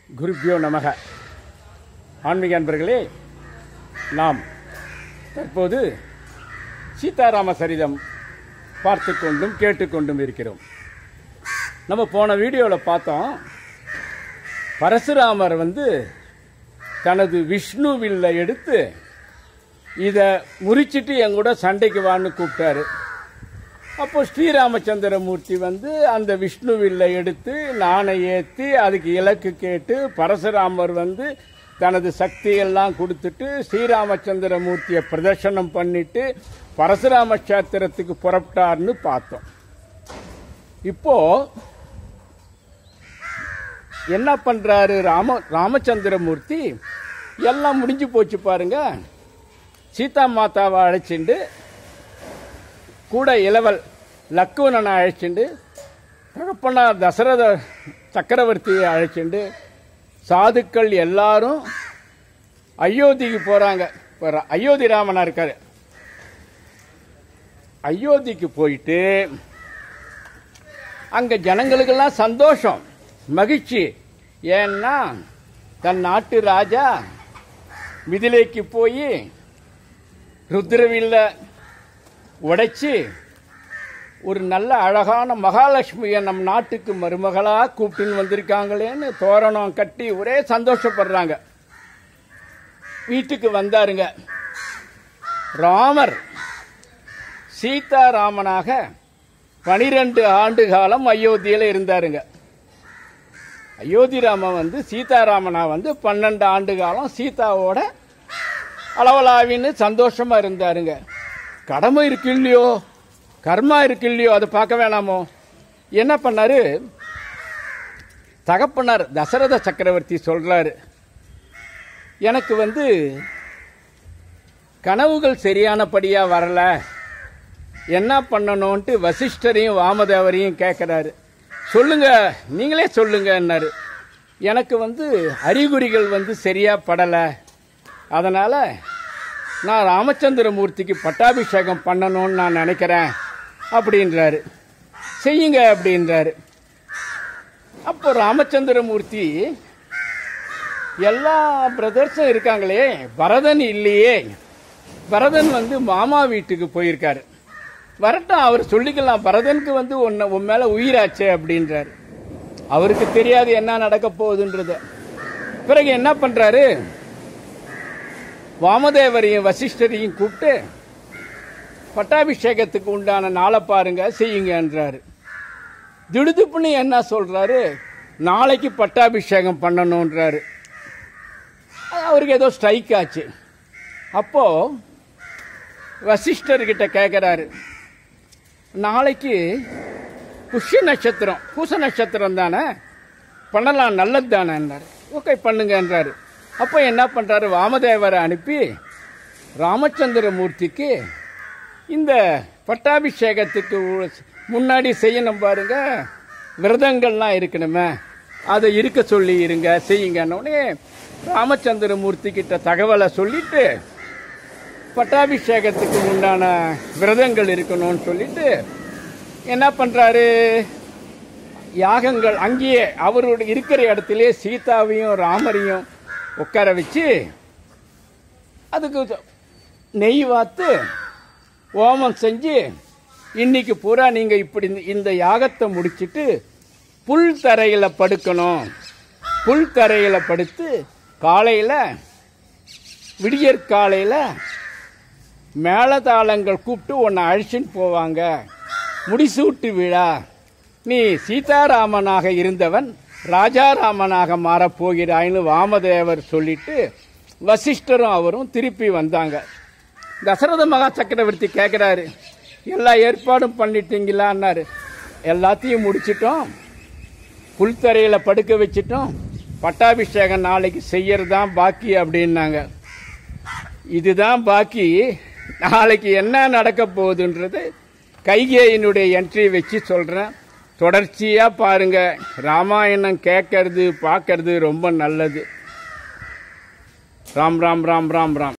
குருப்பியோ நமக ஆன்மீக அன்பர்களே நாம் தற்போது சீதாராம சரிதம் பார்த்து கொண்டும் கேட்டுக்கொண்டும் இருக்கிறோம் நம்ம போன வீடியோவில் பார்த்தோம் பரசுராமர் வந்து தனது விஷ்ணு வில்லை எடுத்து இதை முறிச்சிட்டு என் கூட சண்டைக்கு வான்னு கூப்பிட்டாரு அப்போ ஸ்ரீராமச்சந்திரமூர்த்தி வந்து அந்த விஷ்ணு வில்லை எடுத்து நாணை ஏற்றி அதுக்கு இலக்கு கேட்டு பரசுராமர் வந்து தனது சக்தியெல்லாம் கொடுத்துட்டு ஸ்ரீராமச்சந்திரமூர்த்தியை பிரதர்ஷனம் பண்ணிட்டு பரசுராம கஷேத்திரத்துக்கு புறப்பட்டார்னு பார்த்தோம் இப்போ என்ன பண்றாரு ராம ராமச்சந்திரமூர்த்தி எல்லாம் முடிஞ்சு போச்சு பாருங்க சீதா மாதாவை அழைச்சிண்டு கூட இளவல் லக்குவனனை அழைச்சிண்டு தகப்பனார் தசரத சக்கரவர்த்தியை அழைச்சிண்டு சாதுக்கள் எல்லாரும் அயோத்திக்கு போகிறாங்க இப்போ ர- அயோத்தி ராமனா இருக்காரு அயோத்திக்கு போயிட்டு அங்கே ஜனங்களுக்கெல்லாம் சந்தோஷம் மகிழ்ச்சி ஏன்னா தன் நாட்டு ராஜா மிதிலைக்கு போய் ருத்ரவில்ல உடைச்சி ஒரு நல்ல அழகான மகாலட்சுமியை நம் நாட்டுக்கு மருமகளாக கூப்பிட்டுன்னு வந்திருக்காங்களேன்னு தோரணம் கட்டி ஒரே சந்தோஷப்படுறாங்க வீட்டுக்கு வந்தாருங்க ராமர் சீதாராமனாக பனிரெண்டு ஆண்டு காலம் அயோத்தியில் இருந்தாருங்க அயோத்தி ராமன் வந்து சீதாராமனா வந்து பன்னெண்டு ஆண்டு காலம் சீதாவோட அளவலாவின்னு சந்தோஷமா இருந்தாருங்க கடமை இருக்கு இல்லையோ கர்மா இருக்கு இல்லையோ அதை பார்க்க வேணாமோ என்ன பண்ணாரு தகப்பனார் தசரத சக்கரவர்த்தி சொல்றாரு எனக்கு வந்து கனவுகள் சரியானபடியா வரல என்ன பண்ணணும்ன்ட்டு வசிஷ்டரையும் வாமதேவரையும் கேட்குறாரு சொல்லுங்க நீங்களே சொல்லுங்கன்னாரு எனக்கு வந்து அறிகுறிகள் வந்து சரியா படலை அதனால் நான் ராமச்சந்திரமூர்த்திக்கு பட்டாபிஷேகம் பண்ணணும்னு நான் நினைக்கிறேன் அப்படின்றாரு செய்யுங்க அப்படின்றாரு அப்போ ராமச்சந்திரமூர்த்தி எல்லா பிரதர்ஸும் இருக்காங்களே பரதன் இல்லையே பரதன் வந்து மாமா வீட்டுக்கு போயிருக்காரு வரட்டும் அவர் சொல்லிக்கலாம் பரதனுக்கு வந்து உன்னை உன் மேலே உயிராச்சே அப்படின்றாரு அவருக்கு தெரியாது என்ன நடக்க போகுதுன்றது பிறகு என்ன பண்றாரு வாமதேவரையும் வசிஷ்டரையும் கூப்பிட்டு பட்டாபிஷேகத்துக்கு உண்டான நாளை பாருங்க செய்யுங்கன்றாரு திடுதுப்புன்னு என்ன சொல்றாரு நாளைக்கு பட்டாபிஷேகம் பண்ணணுன்றாரு அது அவருக்கு ஏதோ ஸ்ட்ரைக் ஆச்சு அப்போ வசிஷ்டர்கிட்ட கேட்குறாரு நாளைக்கு புஷ்ய நட்சத்திரம் பூச நட்சத்திரம் தானே பண்ணலாம் நல்லது தானேன்றாரு ஓகே பண்ணுங்கன்றாரு அப்போ என்ன பண்ணுறாரு வாமதேவரை அனுப்பி ராமச்சந்திரமூர்த்திக்கு இந்த பட்டாபிஷேகத்துக்கு உ- முன்னாடி செய்யணும் பாருங்க விரதங்கள்லாம் இருக்கணுமே அதை இருக்க சொல்லி இருங்க செய்யுங்கன்ன உடனே ராமச்சந்திரமூர்த்தி கிட்ட தகவலை சொல்லிட்டு பட்டாபிஷேகத்துக்கு உண்டான விரதங்கள் இருக்கணும்னு சொல்லிட்டு என்ன பண்றாரு யாகங்கள் அங்கேயே அவருடைய இருக்கிற இடத்திலே சீதாவையும் ராமரையும் உட்கார வச்சு அதுக்கு நெய் வாத்து ஹோமம் செஞ்சு இன்னைக்கு பூரா நீங்க இப்படி இந்த- இந்த யாகத்தை முடிச்சிட்டு புல் தரையில படுக்கணும் புல் தரையில படுத்து காலையில விடியற் காலையில மேளதாளங்கள் கூப்பிட்டு உன்னை அழைச்சின்னு போவாங்க முடிசூட்டு விழா நீ சீதாராமனாக இருந்தவன் ராஜாராமனாக மாறப் போகிறாய்னு வாமதேவர் சொல்லிட்டு வசிஷ்டரும் அவரும் திருப்பி வந்தாங்க தசரத மகா சக்கரவர்த்தி கேட்குறாரு எல்லா ஏற்பாடும் பண்ணிட்டீங்களான்னாரு எல்லாத்தையும் முடிச்சிட்டோம் புல்தரையில் படுக்க வச்சிட்டோம் பட்டாபிஷேகம் நாளைக்கு செய்யறது தான் பாக்கி அப்படின்னாங்க இதுதான் பாக்கி நாளைக்கு என்ன நடக்க போகுதுன்றது கைகேயினுடைய என்ட்ரி வச்சு சொல்கிறேன் தொடர்ச்சியாக பாருங்க ராமாயணம் கேட்கறது பார்க்கறது ரொம்ப நல்லது ராம் ராம் ராம் ராம் ராம்